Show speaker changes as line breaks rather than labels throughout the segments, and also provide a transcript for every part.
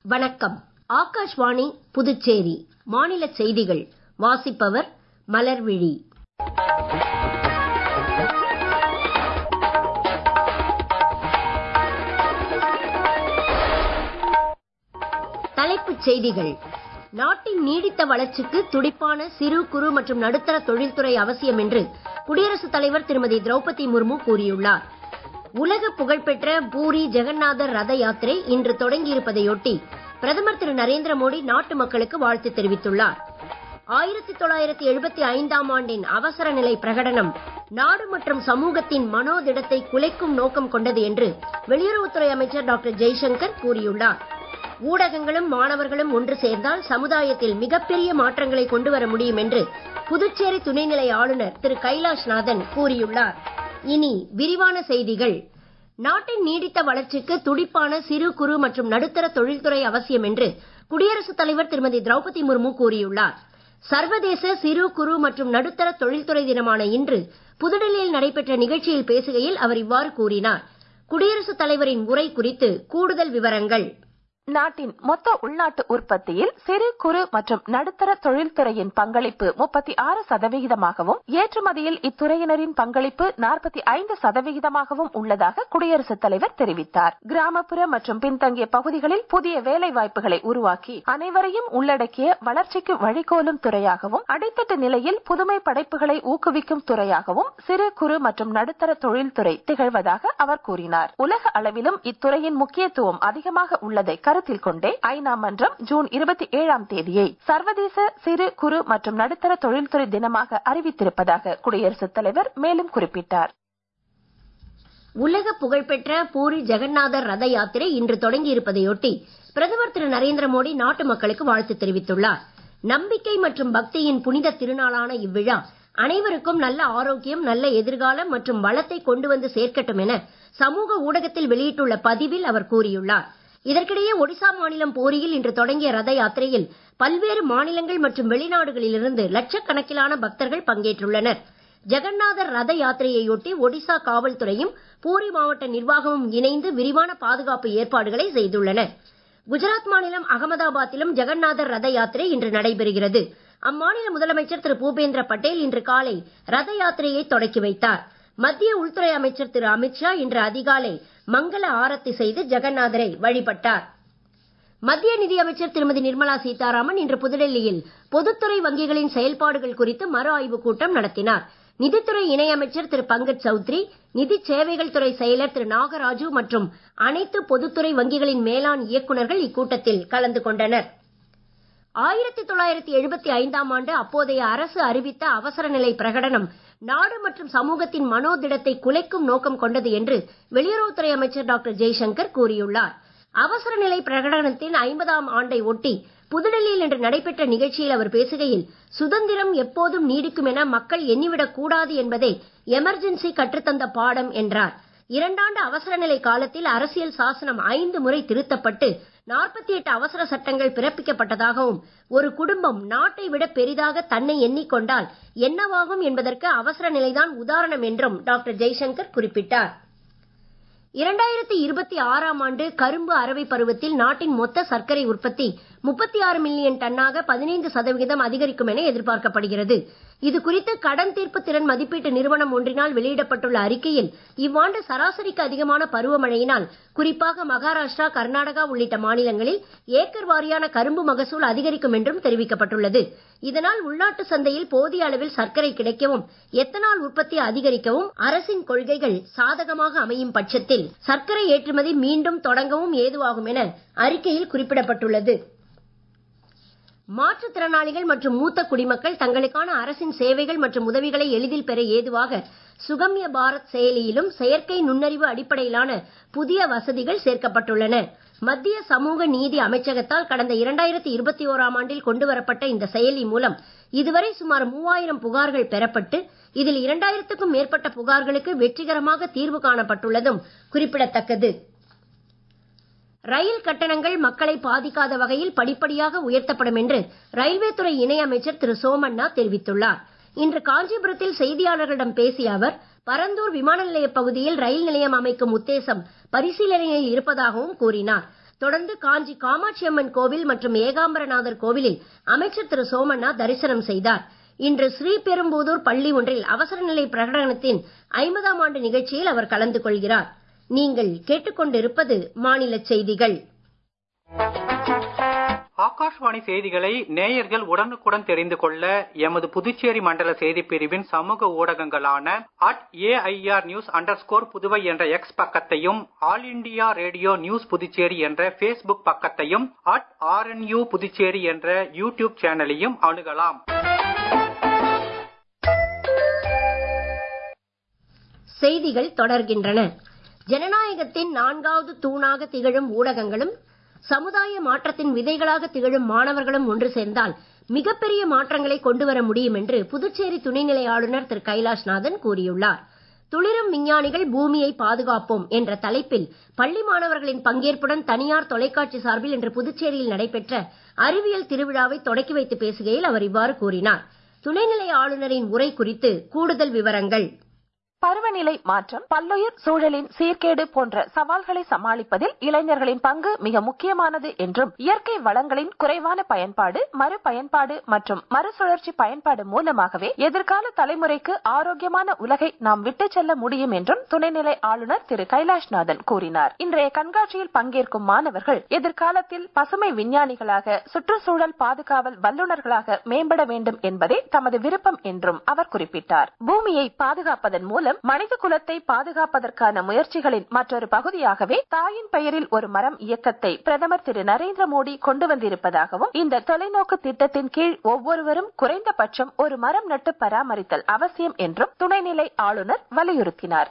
வணக்கம் ஆகாஷ்வாணி புதுச்சேரி மாநில செய்திகள் வாசிப்பவர் மலர்விழி தலைப்புச் செய்திகள் நாட்டின் நீடித்த வளர்ச்சிக்கு துடிப்பான சிறு குறு மற்றும் நடுத்தர தொழில்துறை அவசியம் என்று குடியரசுத் தலைவர் திருமதி திரௌபதி முர்மு கூறியுள்ளார் உலக புகழ்பெற்ற பூரி ஜெகநாதர் ரத யாத்திரை இன்று தொடங்கியிருப்பதையொட்டி பிரதமர் திரு நரேந்திர மோடி நாட்டு மக்களுக்கு வாழ்த்து தெரிவித்துள்ளார் ஆயிரத்தி தொள்ளாயிரத்தி எழுபத்தி ஐந்தாம் ஆண்டின் அவசர நிலை பிரகடனம் நாடு மற்றும் சமூகத்தின் மனோதிடத்தை குலைக்கும் நோக்கம் கொண்டது என்று வெளியுறவுத்துறை அமைச்சர் டாக்டர் ஜெய்சங்கர் கூறியுள்ளார் ஊடகங்களும் மாணவர்களும் ஒன்று சேர்ந்தால் சமுதாயத்தில் மிகப்பெரிய மாற்றங்களை கொண்டு வர முடியும் என்று புதுச்சேரி துணைநிலை ஆளுநர் திரு கைலாஷ்நாதன் கூறியுள்ளார் இனி விரிவான செய்திகள் நாட்டின் நீடித்த வளர்ச்சிக்கு துடிப்பான சிறு குறு மற்றும் நடுத்தர தொழில்துறை அவசியம் என்று குடியரசுத் தலைவர் திருமதி திரௌபதி முர்மு கூறியுள்ளார் சர்வதேச சிறு குறு மற்றும் நடுத்தர தொழில்துறை தினமான இன்று புதுடெல்லியில் நடைபெற்ற நிகழ்ச்சியில் பேசுகையில் அவர் இவ்வாறு கூறினார் குடியரசுத் தலைவரின் உரை குறித்து கூடுதல் விவரங்கள்
நாட்டின் மொத்த உள்நாட்டு உற்பத்தியில் சிறு குறு மற்றும் நடுத்தர தொழில்துறையின் பங்களிப்பு முப்பத்தி ஆறு சதவிகிதமாகவும் ஏற்றுமதியில் இத்துறையினரின் பங்களிப்பு நாற்பத்தி ஐந்து சதவிகிதமாகவும் உள்ளதாக குடியரசுத் தலைவர் தெரிவித்தார் கிராமப்புற மற்றும் பின்தங்கிய பகுதிகளில் புதிய வேலை வாய்ப்புகளை உருவாக்கி அனைவரையும் உள்ளடக்கிய வளர்ச்சிக்கு வழிகோலும் துறையாகவும் அடித்தட்டு நிலையில் புதுமை படைப்புகளை ஊக்குவிக்கும் துறையாகவும் சிறு குறு மற்றும் நடுத்தர தொழில்துறை திகழ்வதாக அவர் கூறினார் உலக அளவிலும் இத்துறையின் முக்கியத்துவம் அதிகமாக உள்ளதை கருத்தில் கொண்டே ஐநா மன்றம் ஜூன் இருபத்தி ஏழாம் தேதியை சர்வதேச சிறு குறு மற்றும் நடுத்தர தொழில்துறை தினமாக அறிவித்திருப்பதாக குடியரசுத் தலைவர் மேலும் குறிப்பிட்டார்
உலக புகழ்பெற்ற பூரி ஜெகநாதர் ரத யாத்திரை இன்று தொடங்கியிருப்பதையொட்டி பிரதமர் திரு நரேந்திர மோடி நாட்டு மக்களுக்கு வாழ்த்து தெரிவித்துள்ளார் நம்பிக்கை மற்றும் பக்தியின் புனித திருநாளான இவ்விழா அனைவருக்கும் நல்ல ஆரோக்கியம் நல்ல எதிர்காலம் மற்றும் வளத்தை கொண்டு வந்து சேர்க்கட்டும் என சமூக ஊடகத்தில் வெளியிட்டுள்ள பதிவில் அவர் கூறியுள்ளார் இதற்கிடையே ஒடிசா மாநிலம் பூரியில் இன்று தொடங்கிய ரத யாத்திரையில் பல்வேறு மாநிலங்கள் மற்றும் வெளிநாடுகளிலிருந்து லட்சக்கணக்கிலான பக்தர்கள் பங்கேற்றுள்ளனர் ஜெகநாதர் ரத யாத்திரையொட்டி ஒடிசா காவல்துறையும் பூரி மாவட்ட நிர்வாகமும் இணைந்து விரிவான பாதுகாப்பு ஏற்பாடுகளை செய்துள்ளன குஜராத் மாநிலம் அகமதாபாத்திலும் ஜெகநாதர் ரத யாத்திரை இன்று நடைபெறுகிறது அம்மாநில முதலமைச்சர் திரு பூபேந்திர பட்டேல் இன்று காலை ரத யாத்திரையை தொடக்கி வைத்தார் மத்திய உள்துறை அமைச்சர் திரு அமித்ஷா இன்று அதிகாலை மங்கள ஆரத்தி செய்து ஜெகநாதரை வழிபட்டார் மத்திய நிதியமைச்சர் திருமதி நிர்மலா சீதாராமன் இன்று புதுடெல்லியில் பொதுத்துறை வங்கிகளின் செயல்பாடுகள் குறித்து மறு ஆய்வுக் கூட்டம் நடத்தினார் நிதித்துறை இணையமைச்சர் திரு பங்கஜ் சௌத்ரி நிதி சேவைகள் துறை செயலர் திரு நாகராஜு மற்றும் அனைத்து பொதுத்துறை வங்கிகளின் மேலாண் இயக்குநர்கள் இக்கூட்டத்தில் கலந்து கொண்டனர் ஆயிரத்தி தொள்ளாயிரத்தி எழுபத்தி ஐந்தாம் ஆண்டு அப்போதைய அரசு அறிவித்த அவசர நிலை பிரகடனம் நாடு மற்றும் சமூகத்தின் மனோதிடத்தை குலைக்கும் நோக்கம் கொண்டது என்று வெளியுறவுத்துறை அமைச்சர் டாக்டர் ஜெய்சங்கர் கூறியுள்ளார் அவசர நிலை பிரகடனத்தின் ஐம்பதாம் ஆண்டை ஒட்டி புதுடெல்லியில் இன்று நடைபெற்ற நிகழ்ச்சியில் அவர் பேசுகையில் சுதந்திரம் எப்போதும் நீடிக்கும் என மக்கள் எண்ணிவிடக் கூடாது என்பதே எமர்ஜென்சி கற்றுத்தந்த பாடம் என்றார் இரண்டாண்டு அவசர நிலை காலத்தில் அரசியல் சாசனம் ஐந்து முறை திருத்தப்பட்டு நாற்பத்தி எட்டு அவசர சட்டங்கள் பிறப்பிக்கப்பட்டதாகவும் ஒரு குடும்பம் நாட்டை விட பெரிதாக தன்னை எண்ணிக்கொண்டால் என்னவாகும் என்பதற்கு அவசர நிலைதான் உதாரணம் என்றும் டாக்டர் ஜெய்சங்கர் குறிப்பிட்டார் இரண்டாயிரத்தி இருபத்தி ஆறாம் ஆண்டு கரும்பு அரவை பருவத்தில் நாட்டின் மொத்த சர்க்கரை உற்பத்தி முப்பத்தி ஆறு மில்லியன் டன்னாக பதினைந்து சதவிகிதம் அதிகரிக்கும் என எதிர்பார்க்கப்படுகிறது இது குறித்து கடன் தீர்ப்பு திறன் மதிப்பீட்டு நிறுவனம் ஒன்றினால் வெளியிடப்பட்டுள்ள அறிக்கையில் இவ்வாண்டு சராசரிக்கு அதிகமான பருவமழையினால் குறிப்பாக மகாராஷ்டிரா கர்நாடகா உள்ளிட்ட மாநிலங்களில் ஏக்கர் வாரியான கரும்பு மகசூல் அதிகரிக்கும் என்றும் தெரிவிக்கப்பட்டுள்ளது இதனால் உள்நாட்டு சந்தையில் போதிய அளவில் சர்க்கரை கிடைக்கவும் எத்தனால் உற்பத்தி அதிகரிக்கவும் அரசின் கொள்கைகள் சாதகமாக அமையும் பட்சத்தில் சர்க்கரை ஏற்றுமதி மீண்டும் தொடங்கவும் ஏதுவாகும் என அறிக்கையில் குறிப்பிடப்பட்டுள்ளது மாற்றுத்திறனாளிகள் மற்றும் மூத்த குடிமக்கள் தங்களுக்கான அரசின் சேவைகள் மற்றும் உதவிகளை எளிதில் பெற ஏதுவாக சுகம்ய பாரத் செயலியிலும் செயற்கை நுண்ணறிவு அடிப்படையிலான புதிய வசதிகள் சேர்க்கப்பட்டுள்ளன மத்திய சமூக நீதி அமைச்சகத்தால் கடந்த இரண்டாயிரத்தி இருபத்தி ஓராம் ஆண்டில் கொண்டுவரப்பட்ட இந்த செயலி மூலம் இதுவரை சுமார் மூவாயிரம் புகார்கள் பெறப்பட்டு இதில் இரண்டாயிரத்துக்கும் மேற்பட்ட புகார்களுக்கு வெற்றிகரமாக தீர்வு காணப்பட்டுள்ளதும் குறிப்பிடத்தக்கது ரயில் கட்டணங்கள் மக்களை பாதிக்காத வகையில் படிப்படியாக உயர்த்தப்படும் என்று ரயில்வே துறை இணை அமைச்சர் திரு சோமண்ணா தெரிவித்துள்ளார் இன்று காஞ்சிபுரத்தில் செய்தியாளர்களிடம் பேசிய அவர் பரந்தூர் விமான நிலைய பகுதியில் ரயில் நிலையம் அமைக்கும் உத்தேசம் பரிசீலனையில் இருப்பதாகவும் கூறினார் தொடர்ந்து காஞ்சி காமாட்சியம்மன் கோவில் மற்றும் ஏகாம்பரநாதர் கோவிலில் அமைச்சர் திரு சோமண்ணா தரிசனம் செய்தார் இன்று ஸ்ரீபெரும்புதூர் பள்ளி ஒன்றில் அவசர நிலை பிரகடனத்தின் ஐம்பதாம் ஆண்டு நிகழ்ச்சியில் அவர் கலந்து கொள்கிறார் நீங்கள் கேட்டுக்கொண்டிருப்பது மாநில செய்திகள்
ஆகாஷ்வாணி செய்திகளை நேயர்கள் உடனுக்குடன் தெரிந்து கொள்ள எமது புதுச்சேரி மண்டல செய்திப் பிரிவின் சமூக ஊடகங்களான at AIR news under Puduvai என்ற எக்ஸ் பக்கத்தையும் all India radio news Puducherry என்ற ஃபேஸ்புக் பக்கத்தையும் அட் ஆர்என்யூ புதுச்சேரி என்ற யூடியூப் சேனலையும் அணுகலாம்
செய்திகள் தொடர்கின்றன ஜனநாயகத்தின் நான்காவது தூணாக திகழும் ஊடகங்களும் சமுதாய மாற்றத்தின் விதைகளாக திகழும் மாணவர்களும் ஒன்று சேர்ந்தால் மிகப்பெரிய மாற்றங்களை கொண்டு வர முடியும் என்று புதுச்சேரி துணைநிலை ஆளுநர் திரு கைலாஷ்நாதன் கூறியுள்ளார் துளிரும் விஞ்ஞானிகள் பூமியை பாதுகாப்போம் என்ற தலைப்பில் பள்ளி மாணவர்களின் பங்கேற்புடன் தனியார் தொலைக்காட்சி சார்பில் இன்று புதுச்சேரியில் நடைபெற்ற அறிவியல் திருவிழாவை தொடக்கி வைத்து பேசுகையில் அவர் இவ்வாறு கூறினார் துணைநிலை ஆளுநரின் உரை குறித்து கூடுதல் விவரங்கள்
பருவநிலை மாற்றம் பல்லுயிர் சூழலின் சீர்கேடு போன்ற சவால்களை சமாளிப்பதில் இளைஞர்களின் பங்கு மிக முக்கியமானது என்றும் இயற்கை வளங்களின் குறைவான பயன்பாடு மறுபயன்பாடு மற்றும் மறுசுழற்சி பயன்பாடு மூலமாகவே எதிர்கால தலைமுறைக்கு ஆரோக்கியமான உலகை நாம் விட்டுச் செல்ல முடியும் என்றும் துணைநிலை ஆளுநர் திரு கைலாஷ்நாதன் கூறினார் இன்றைய கண்காட்சியில் பங்கேற்கும் மாணவர்கள் எதிர்காலத்தில் பசுமை விஞ்ஞானிகளாக சுற்றுச்சூழல் பாதுகாவல் வல்லுநர்களாக மேம்பட வேண்டும் என்பதே தமது விருப்பம் என்றும் அவர் குறிப்பிட்டார் பூமியை பாதுகாப்பதன் மூலம் மூலம் மனித குலத்தை பாதுகாப்பதற்கான முயற்சிகளின் மற்றொரு பகுதியாகவே தாயின் பெயரில் ஒரு மரம் இயக்கத்தை பிரதமர் திரு நரேந்திர மோடி கொண்டு வந்திருப்பதாகவும் இந்த தொலைநோக்கு திட்டத்தின் கீழ் ஒவ்வொருவரும் குறைந்தபட்சம் ஒரு மரம் நட்டு பராமரித்தல் அவசியம் என்றும் துணைநிலை ஆளுநர் வலியுறுத்தினார்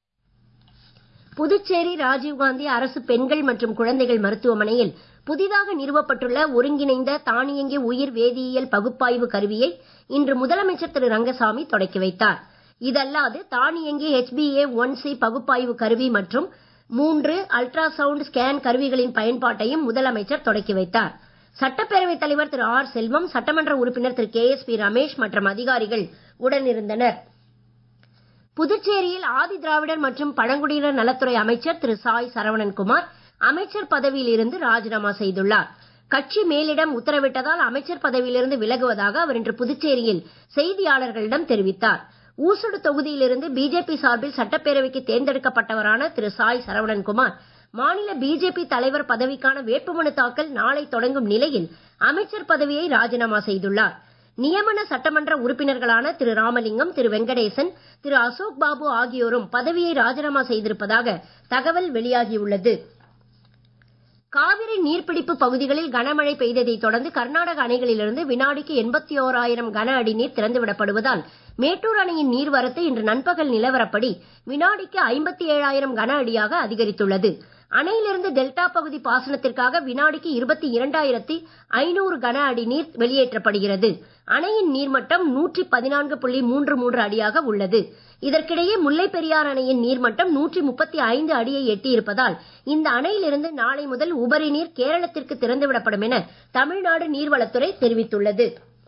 புதுச்சேரி ராஜீவ்காந்தி அரசு பெண்கள் மற்றும் குழந்தைகள் மருத்துவமனையில் புதிதாக நிறுவப்பட்டுள்ள ஒருங்கிணைந்த தானியங்கி உயிர் வேதியியல் பகுப்பாய்வு கருவியை இன்று முதலமைச்சர் திரு ரங்கசாமி தொடக்கி வைத்தார் இதல்லாது தானியங்கி ஹெச்பிஏ ஒன் சி பகுப்பாய்வு கருவி மற்றும் மூன்று அல்ட்ராசவுண்ட் ஸ்கேன் கருவிகளின் பயன்பாட்டையும் முதலமைச்சர் தொடக்கி வைத்தார் சட்டப்பேரவைத் தலைவர் திரு ஆர் செல்வம் சட்டமன்ற உறுப்பினர் திரு கே எஸ் பி ரமேஷ் மற்றும் அதிகாரிகள் உடனிருந்தனர் புதுச்சேரியில் ஆதி திராவிடர் மற்றும் பழங்குடியினர் நலத்துறை அமைச்சர் திரு சாய் சரவணன்குமார் அமைச்சர் பதவியில் இருந்து ராஜினாமா செய்துள்ளார் கட்சி மேலிடம் உத்தரவிட்டதால் அமைச்சர் பதவியிலிருந்து விலகுவதாக அவர் இன்று புதுச்சேரியில் செய்தியாளர்களிடம் தெரிவித்தார் ஊசுடு தொகுதியிலிருந்து பிஜேபி சார்பில் சட்டப்பேரவைக்கு தேர்ந்தெடுக்கப்பட்டவரான திரு சாய் சரவணன்குமார் மாநில பிஜேபி தலைவர் பதவிக்கான வேட்புமனு தாக்கல் நாளை தொடங்கும் நிலையில் அமைச்சர் பதவியை ராஜினாமா செய்துள்ளார் நியமன சட்டமன்ற உறுப்பினர்களான திரு ராமலிங்கம் திரு வெங்கடேசன் திரு அசோக் பாபு ஆகியோரும் பதவியை ராஜினாமா செய்திருப்பதாக தகவல் வெளியாகியுள்ளது காவிரி நீர்பிடிப்பு பகுதிகளில் கனமழை பெய்ததை தொடர்ந்து கர்நாடக அணைகளிலிருந்து வினாடிக்கு எண்பத்தி ஓராயிரம் கன அடி நீர் திறந்துவிடப்படுவதால் மேட்டூர் அணையின் நீர்வரத்து இன்று நண்பகல் நிலவரப்படி வினாடிக்கு ஐம்பத்தி ஏழாயிரம் கன அடியாக அதிகரித்துள்ளது அணையிலிருந்து டெல்டா பகுதி பாசனத்திற்காக வினாடிக்கு இருபத்தி இரண்டாயிரத்தி ஐநூறு கன அடி நீர் வெளியேற்றப்படுகிறது அணையின் நீர்மட்டம் நூற்றி பதினான்கு புள்ளி மூன்று மூன்று அடியாக உள்ளது இதற்கிடையே முல்லை பெரியார் அணையின் நீர்மட்டம் நூற்றி முப்பத்தி ஐந்து அடியை எட்டியிருப்பதால் இந்த அணையிலிருந்து நாளை முதல் உபரி நீர் கேரளத்திற்கு திறந்துவிடப்படும் என தமிழ்நாடு நீர்வளத்துறை தெரிவித்துள்ளது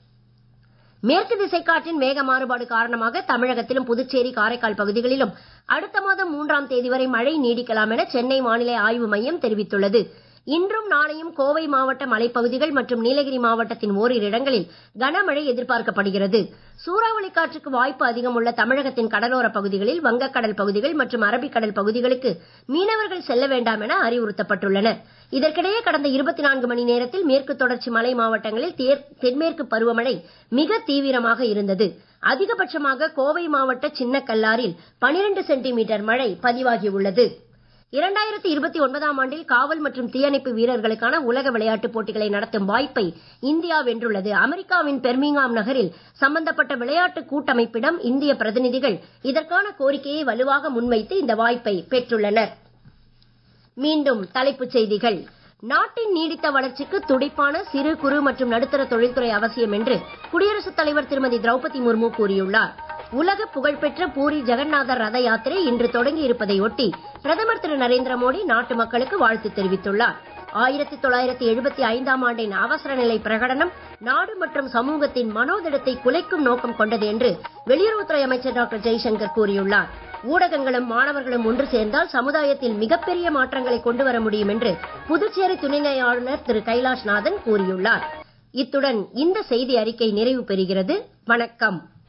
மேற்கு திசை காற்றின் வேக மாறுபாடு காரணமாக தமிழகத்திலும் புதுச்சேரி காரைக்கால் பகுதிகளிலும் அடுத்த மாதம் மூன்றாம் தேதி வரை மழை நீடிக்கலாம் என சென்னை வானிலை ஆய்வு மையம் தெரிவித்துள்ளது இன்றும் நாளையும் கோவை மாவட்ட மலைப்பகுதிகள் மற்றும் நீலகிரி மாவட்டத்தின் ஓரிரு இடங்களில் கனமழை எதிர்பார்க்கப்படுகிறது சூறாவளி காற்றுக்கு வாய்ப்பு அதிகம் உள்ள தமிழகத்தின் கடலோர பகுதிகளில் வங்கக்கடல் பகுதிகள் மற்றும் அரபிக்கடல் பகுதிகளுக்கு மீனவர்கள் செல்ல வேண்டாம் என அறிவுறுத்தப்பட்டுள்ளனர் இதற்கிடையே கடந்த இருபத்தி நான்கு மணி நேரத்தில் மேற்கு தொடர்ச்சி மலை மாவட்டங்களில் தென்மேற்கு பருவமழை மிக தீவிரமாக இருந்தது அதிகபட்சமாக கோவை மாவட்ட சின்ன கல்லாரில் பனிரெண்டு சென்டிமீட்டர் மழை பதிவாகியுள்ளது இரண்டாயிரத்தி இருபத்தி ஒன்பதாம் ஆண்டில் காவல் மற்றும் தீயணைப்பு வீரர்களுக்கான உலக விளையாட்டுப் போட்டிகளை நடத்தும் வாய்ப்பை இந்தியா வென்றுள்ளது அமெரிக்காவின் பெர்மிங்ஹாம் நகரில் சம்பந்தப்பட்ட விளையாட்டு கூட்டமைப்பிடம் இந்திய பிரதிநிதிகள் இதற்கான கோரிக்கையை வலுவாக முன்வைத்து இந்த வாய்ப்பை பெற்றுள்ளனர் மீண்டும் தலைப்புச் செய்திகள் நாட்டின் நீடித்த வளர்ச்சிக்கு துடிப்பான சிறு குறு மற்றும் நடுத்தர தொழில்துறை அவசியம் என்று குடியரசுத் தலைவர் திருமதி திரௌபதி முர்மு கூறியுள்ளார் உலக புகழ்பெற்ற பூரி ஜெகநாதர் ரத யாத்திரை இன்று தொடங்கி இருப்பதை ஒட்டி பிரதமர் திரு நரேந்திர மோடி நாட்டு மக்களுக்கு வாழ்த்து தெரிவித்துள்ளார் ஆயிரத்தி தொள்ளாயிரத்தி எழுபத்தி ஐந்தாம் ஆண்டின் அவசர நிலை பிரகடனம் நாடு மற்றும் சமூகத்தின் மனோதிடத்தை குலைக்கும் நோக்கம் கொண்டது என்று வெளியுறவுத்துறை அமைச்சர் டாக்டர் ஜெய்சங்கர் கூறியுள்ளார் ஊடகங்களும் மாணவர்களும் ஒன்று சேர்ந்தால் சமுதாயத்தில் மிகப்பெரிய மாற்றங்களை கொண்டு வர முடியும் என்று புதுச்சேரி துணைநிலை ஆளுநர் திரு கைலாஷ்நாதன் கூறியுள்ளார் இத்துடன் இந்த செய்தி அறிக்கை நிறைவு பெறுகிறது வணக்கம்